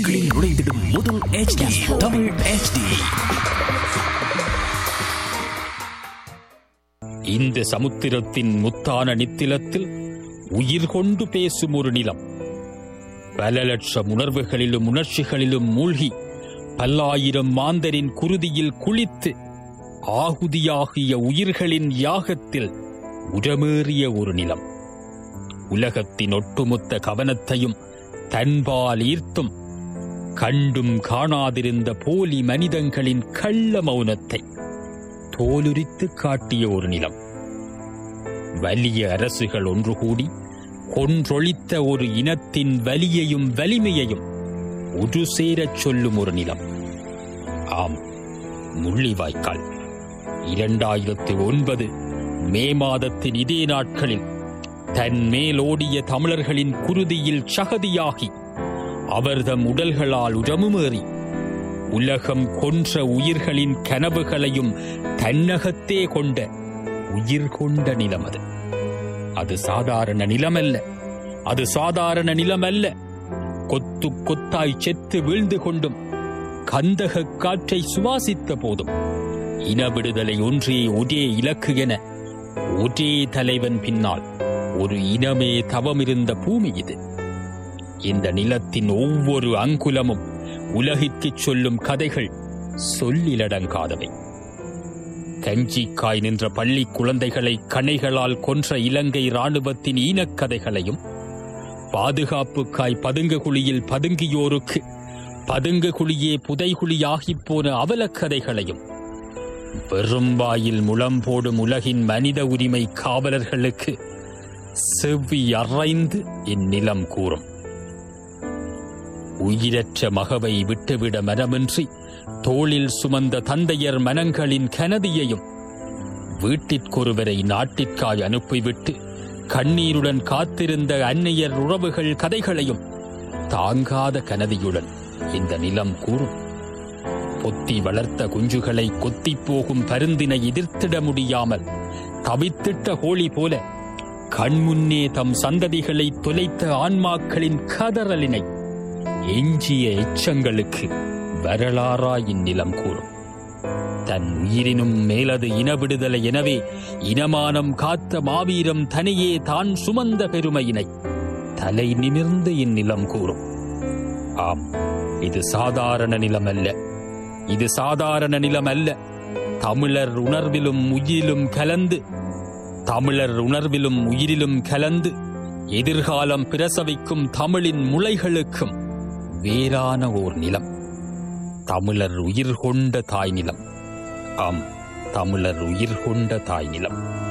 உள்நாட்டுகளில் நுழைந்திடும் முதல் HD Tamil HD இந்த சமுத்திரத்தின் முத்தான நித்திலத்தில் உயிர் கொண்டு பேசும் ஒரு நிலம் பல லட்சம் உணர்வுகளிலும் உணர்ச்சிகளிலும் மூழ்கி பல்லாயிரம் மாந்தரின் குருதியில் குளித்து ஆகுதியாகிய உயிர்களின் யாகத்தில் உடமேறிய ஒரு நிலம் உலகத்தின் ஒட்டுமொத்த கவனத்தையும் தன்பால் ஈர்த்தும் கண்டும் காணாதிருந்த போலி மனிதங்களின் கள்ள மௌனத்தை தோலுரித்து காட்டிய ஒரு நிலம் வலிய அரசுகள் ஒன்று கூடி கொன்றொழித்த ஒரு இனத்தின் வலியையும் வலிமையையும் ஒரு சேரச் சொல்லும் ஒரு நிலம் ஆம் முள்ளிவாய்க்கால் இரண்டாயிரத்து ஒன்பது மே மாதத்தின் இதே நாட்களில் தன் மேலோடிய தமிழர்களின் குருதியில் சகதியாகி அவர்தம் உடல்களால் உடமுமேறி உலகம் கொன்ற உயிர்களின் கனவுகளையும் தன்னகத்தே கொண்ட உயிர் கொண்ட நிலம் அது அது சாதாரண நிலமல்ல அது சாதாரண நிலமல்ல கொத்து கொத்தாய் செத்து வீழ்ந்து கொண்டும் கந்தக காற்றை சுவாசித்த போதும் இன விடுதலை ஒன்றே ஒரே இலக்கு என ஒரே தலைவன் பின்னால் ஒரு இனமே தவமிருந்த பூமி இது இந்த நிலத்தின் ஒவ்வொரு அங்குலமும் உலகிற்குச் சொல்லும் கதைகள் சொல்லிலடங்காதவை கஞ்சிக்காய் நின்ற பள்ளி குழந்தைகளை கணைகளால் கொன்ற இலங்கை ராணுவத்தின் ஈனக்கதைகளையும் பாதுகாப்புக்காய் பதுங்கு குழியில் பதுங்கியோருக்கு பதுங்கு குழியே புதைகுழியாகிப் போன அவலக்கதைகளையும் வெறும் வாயில் முளம் போடும் உலகின் மனித உரிமை காவலர்களுக்கு செவ்வி அறைந்து இந்நிலம் கூறும் உயிரற்ற மகவை விட்டுவிட மனமின்றி தோளில் சுமந்த தந்தையர் மனங்களின் கனதியையும் வீட்டிற்கொருவரை நாட்டிற்காய் அனுப்பிவிட்டு கண்ணீருடன் காத்திருந்த அன்னையர் உறவுகள் கதைகளையும் தாங்காத கனதியுடன் இந்த நிலம் கூறும் பொத்தி வளர்த்த குஞ்சுகளை கொத்திப் போகும் பருந்தினை எதிர்த்திட முடியாமல் தவித்திட்ட கோழி போல கண்முன்னே தம் சந்ததிகளை தொலைத்த ஆன்மாக்களின் கதறலினை எஞ்சிய எச்சங்களுக்கு வரலாறா இந்நிலம் கூறும் தன் உயிரினும் மேலது இன விடுதலை எனவே இனமானம் காத்த மாவீரம் தனியே தான் சுமந்த பெருமையினை தலை நிமிர்ந்து இந்நிலம் கூறும் ஆம் இது சாதாரண நிலம் அல்ல இது சாதாரண நிலம் அல்ல தமிழர் உணர்விலும் உயிரிலும் கலந்து தமிழர் உணர்விலும் உயிரிலும் கலந்து எதிர்காலம் பிரசவிக்கும் தமிழின் முளைகளுக்கும் வேறான ஓர் நிலம் தமிழர் உயிர் கொண்ட தாய் நிலம் ஆம் தமிழர் உயிர் கொண்ட தாய் நிலம்